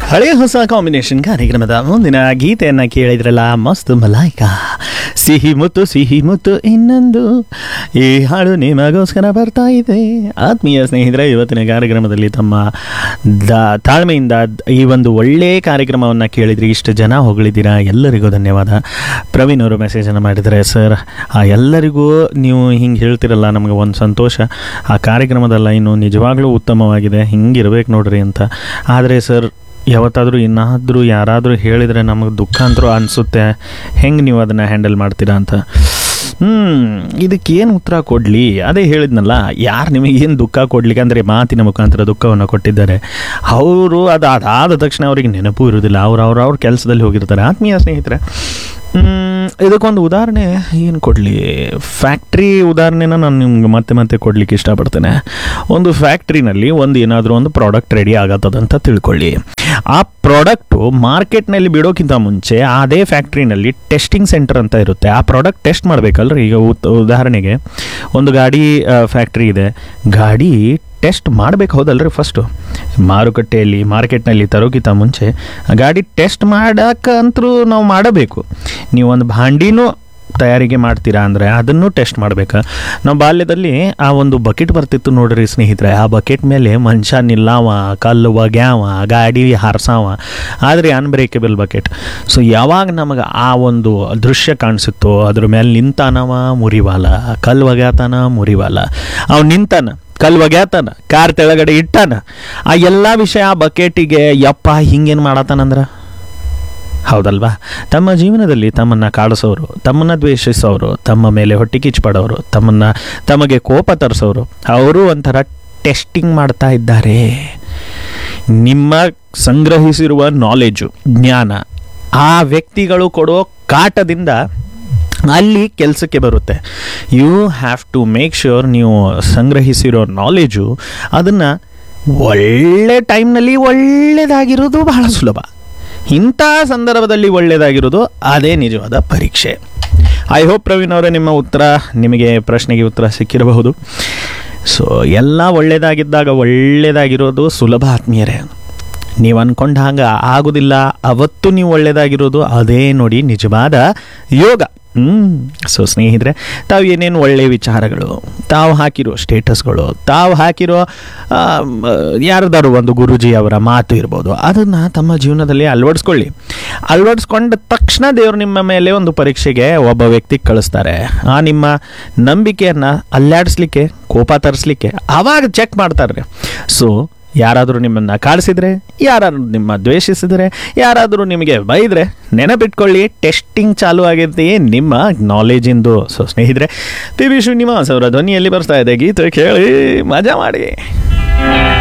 ಹಳೆಯ ಹೊಸ ಕಾಂಬಿನೇಷನ್ ಕಾರ್ಯಕ್ರಮದ ಮುಂದಿನ ಗೀತೆಯನ್ನ ಕೇಳಿದ್ರಲ್ಲ ಮಸ್ತ್ ಮಲಾಯ್ಕ ಸಿಹಿ ಮುತ್ತು ಸಿಹಿ ಮುತ್ತು ಇನ್ನೊಂದು ಈ ಹಾಡು ನಿಮಗೋಸ್ಕರ ಬರ್ತಾ ಇದೆ ಆತ್ಮೀಯ ಸ್ನೇಹಿತರೆ ಇವತ್ತಿನ ಕಾರ್ಯಕ್ರಮದಲ್ಲಿ ತಮ್ಮ ದ ತಾಳ್ಮೆಯಿಂದ ಈ ಒಂದು ಒಳ್ಳೆಯ ಕಾರ್ಯಕ್ರಮವನ್ನು ಕೇಳಿದ್ರಿ ಇಷ್ಟು ಜನ ಹೊಗಳಿದ್ದೀರಾ ಎಲ್ಲರಿಗೂ ಧನ್ಯವಾದ ಪ್ರವೀಣ್ ಅವರು ಮೆಸೇಜನ್ನು ಮಾಡಿದ್ದಾರೆ ಸರ್ ಆ ಎಲ್ಲರಿಗೂ ನೀವು ಹಿಂಗೆ ಹೇಳ್ತಿರಲ್ಲ ನಮಗೆ ಒಂದು ಸಂತೋಷ ಆ ಕಾರ್ಯಕ್ರಮದಲ್ಲ ಇನ್ನು ನಿಜವಾಗ್ಲೂ ಉತ್ತಮವಾಗಿದೆ ಹಿಂಗಿರ್ಬೇಕು ನೋಡ್ರಿ ಅಂತ ಆದರೆ ಸರ್ ಯಾವತ್ತಾದರೂ ಇನ್ನಾದರೂ ಯಾರಾದರೂ ಹೇಳಿದರೆ ನಮಗೆ ದುಃಖ ಅಂತರೂ ಅನಿಸುತ್ತೆ ಹೆಂಗೆ ನೀವು ಅದನ್ನು ಹ್ಯಾಂಡಲ್ ಮಾಡ್ತೀರಾ ಅಂತ ಹ್ಞೂ ಇದಕ್ಕೇನು ಉತ್ತರ ಕೊಡಲಿ ಅದೇ ಹೇಳಿದ್ನಲ್ಲ ಯಾರು ನಿಮಗೇನು ದುಃಖ ಕೊಡ್ಲಿಕ್ಕೆ ಅಂದರೆ ಮಾತಿನ ಮುಖಾಂತರ ದುಃಖವನ್ನು ಕೊಟ್ಟಿದ್ದಾರೆ ಅವರು ಅದು ಅದಾದ ತಕ್ಷಣ ಅವರಿಗೆ ನೆನಪು ಇರೋದಿಲ್ಲ ಅವ್ರು ಅವ್ರು ಅವ್ರ ಕೆಲಸದಲ್ಲಿ ಹೋಗಿರ್ತಾರೆ ಆತ್ಮೀಯ ಸ್ನೇಹಿತರೆ ಮ್, ಇದಕ್ಕೊಂದು ಉದಾಹರಣೆ ಏನು ಕೊಡಲಿ ಫ್ಯಾಕ್ಟ್ರಿ ಉದಾಹರಣೆನ ನಾನು ನಿಮ್ಗೆ ಮತ್ತೆ ಮತ್ತೆ ಕೊಡಲಿಕ್ಕೆ ಇಷ್ಟಪಡ್ತೇನೆ ಒಂದು ಫ್ಯಾಕ್ಟ್ರಿನಲ್ಲಿ ಒಂದು ಏನಾದರೂ ಒಂದು ಪ್ರಾಡಕ್ಟ್ ರೆಡಿ ಆಗತ್ತದಂತ ತಿಳ್ಕೊಳ್ಳಿ ಆ ಪ್ರಾಡಕ್ಟು ಮಾರ್ಕೆಟ್ನಲ್ಲಿ ಬಿಡೋಕ್ಕಿಂತ ಮುಂಚೆ ಅದೇ ಫ್ಯಾಕ್ಟ್ರಿನಲ್ಲಿ ಟೆಸ್ಟಿಂಗ್ ಸೆಂಟರ್ ಅಂತ ಇರುತ್ತೆ ಆ ಪ್ರಾಡಕ್ಟ್ ಟೆಸ್ಟ್ ಮಾಡಬೇಕಲ್ರಿ ಈಗ ಉತ್- ಉದಾಹರಣೆಗೆ ಒಂದು ಗಾಡಿ ಫ್ಯಾಕ್ಟ್ರಿ ಇದೆ ಗಾಡಿ ಟೆಸ್ಟ್ ಮಾಡಬೇಕು ಹೌದಲ್ರಿ ಫಸ್ಟು ಮಾರುಕಟ್ಟೆಯಲ್ಲಿ ಮಾರ್ಕೆಟ್ನಲ್ಲಿ ತರೋಕ್ಕಿಂತ ಮುಂಚೆ ಆ ಗಾಡಿ ಟೆಸ್ಟ್ ಮಾಡೋಕ್ಕಂತರೂ ನಾವು ಮಾಡಬೇಕು ನೀವು ಒಂದು ಭಾಂಡಿನೂ ತಯಾರಿಕೆ ಮಾಡ್ತೀರಾ ಅಂದರೆ ಅದನ್ನು ಟೆಸ್ಟ್ ಮಾಡಬೇಕು ನಾವು ಬಾಲ್ಯದಲ್ಲಿ ಆ ಒಂದು ಬಕೆಟ್ ಬರ್ತಿತ್ತು ನೋಡ್ರಿ ಸ್ನೇಹಿತರೆ ಆ ಬಕೆಟ್ ಮೇಲೆ ಮನುಷ್ಯ ನಿಲ್ಲವ ಕಲ್ಲು ಒಗ್ಯಾವ ಗಾಡಿ ಹಾರ್ಸಾವ ಆದರೆ ಅನ್ಬ್ರೇಕಬಲ್ ಬಕೆಟ್ ಸೊ ಯಾವಾಗ ನಮಗೆ ಆ ಒಂದು ದೃಶ್ಯ ಕಾಣಿಸುತ್ತೋ ಅದ್ರ ಮೇಲೆ ನಿಂತಾನವ ಮುರಿವಾಲ ಕಲ್ಲು ಒಗ್ಯಾತಾನ ಮುರಿವಾಲ ಅವ್ನು ನಿಂತಾನ ಕಲ್ಲು ಒಗ್ಯಾತಾನ ಕಾರ್ ತೆಳಗಡೆ ಇಟ್ಟಾನ ಆ ಎಲ್ಲ ವಿಷಯ ಆ ಬಕೆಟಿಗೆ ಯಪ್ಪ ಹಿಂಗೇನು ಮಾಡತ್ತಾನಂದ್ರ ಹೌದಲ್ವಾ ತಮ್ಮ ಜೀವನದಲ್ಲಿ ತಮ್ಮನ್ನು ಕಾಡಿಸೋರು ತಮ್ಮನ್ನು ದ್ವೇಷಿಸೋರು ತಮ್ಮ ಮೇಲೆ ಹೊಟ್ಟೆ ಕಿಚ್ಚುಪಡೋರು ತಮ್ಮನ್ನು ತಮಗೆ ಕೋಪ ತರಿಸೋರು ಅವರು ಒಂಥರ ಟೆಸ್ಟಿಂಗ್ ಮಾಡ್ತಾ ಇದ್ದಾರೆ ನಿಮ್ಮ ಸಂಗ್ರಹಿಸಿರುವ ನಾಲೆಜು ಜ್ಞಾನ ಆ ವ್ಯಕ್ತಿಗಳು ಕೊಡೋ ಕಾಟದಿಂದ ಅಲ್ಲಿ ಕೆಲಸಕ್ಕೆ ಬರುತ್ತೆ you have to make sure ನೀವು ಸಂಗ್ರಹಿಸಿರೋ ನಾಲೆಜು ಅದನ್ನು ಒಳ್ಳೆ ಟೈಮ್ನಲ್ಲಿ ಒಳ್ಳೆಯದಾಗಿರೋದು ಬಹಳ ಸುಲಭ ಇಂಥ ಸಂದರ್ಭದಲ್ಲಿ ಒಳ್ಳೆಯದಾಗಿರೋದು ಅದೇ ನಿಜವಾದ ಪರೀಕ್ಷೆ ಐ ಹೋಪ್ ಪ್ರವೀಣ್ ಅವರೇ ನಿಮ್ಮ ಉತ್ತರ ನಿಮಗೆ ಪ್ರಶ್ನೆಗೆ ಉತ್ತರ ಸಿಕ್ಕಿರಬಹುದು ಸೊ ಎಲ್ಲ ಒಳ್ಳೆಯದಾಗಿದ್ದಾಗ ಒಳ್ಳೆಯದಾಗಿರೋದು ಸುಲಭ ಆತ್ಮೀಯರೇ ನೀವು ಅಂದ್ಕೊಂಡ ಹಂಗೆ ಆಗೋದಿಲ್ಲ ಅವತ್ತು ನೀವು ಒಳ್ಳೆಯದಾಗಿರೋದು ಅದೇ ನೋಡಿ ನಿಜವಾದ ಯೋಗ ಹ್ಞೂ ಸೊ ಸ್ನೇಹಿತರೆ ತಾವು ಏನೇನು ಒಳ್ಳೆಯ ವಿಚಾರಗಳು ತಾವು ಹಾಕಿರೋ ಸ್ಟೇಟಸ್ಗಳು ತಾವು ಹಾಕಿರೋ ಯಾರದಾರು ಒಂದು ಗುರುಜಿ ಅವರ ಮಾತು ಇರ್ಬೋದು ಅದನ್ನು ತಮ್ಮ ಜೀವನದಲ್ಲಿ ಅಳವಡಿಸ್ಕೊಳ್ಳಿ ಅಳವಡಿಸ್ಕೊಂಡ ತಕ್ಷಣ ದೇವರು ನಿಮ್ಮ ಮೇಲೆ ಒಂದು ಪರೀಕ್ಷೆಗೆ ಒಬ್ಬ ವ್ಯಕ್ತಿ ಕಳಿಸ್ತಾರೆ ಆ ನಿಮ್ಮ ನಂಬಿಕೆಯನ್ನು ಅಲ್ಲಾಡಿಸ್ಲಿಕ್ಕೆ ಕೋಪ ತರಿಸ್ಲಿಕ್ಕೆ ಆವಾಗ ಚೆಕ್ ಮಾಡ್ತಾರೆ ಸೊ ಯಾರಾದರೂ ನಿಮ್ಮನ್ನು ಕಾಡಿಸಿದ್ರೆ ಯಾರಾದರೂ ನಿಮ್ಮ ದ್ವೇಷಿಸಿದರೆ ಯಾರಾದರೂ ನಿಮಗೆ ಬೈದರೆ ನೆನಪಿಟ್ಕೊಳ್ಳಿ ಟೆಸ್ಟಿಂಗ್ ಚಾಲು ಆಗೈತಿ ನಿಮ್ಮ ನಾಲೆಜಿಂದು ಸೊ ಸ್ನೇಹಿತರೆ ಪಿ ವಿ ಶ್ರೀನಿವಾಸ್ ಅವರ ಧ್ವನಿಯಲ್ಲಿ ಬರ್ತಾ ಇದೆ ಗೀತೆ ಕೇಳಿ ಮಜಾ ಮಾಡಿ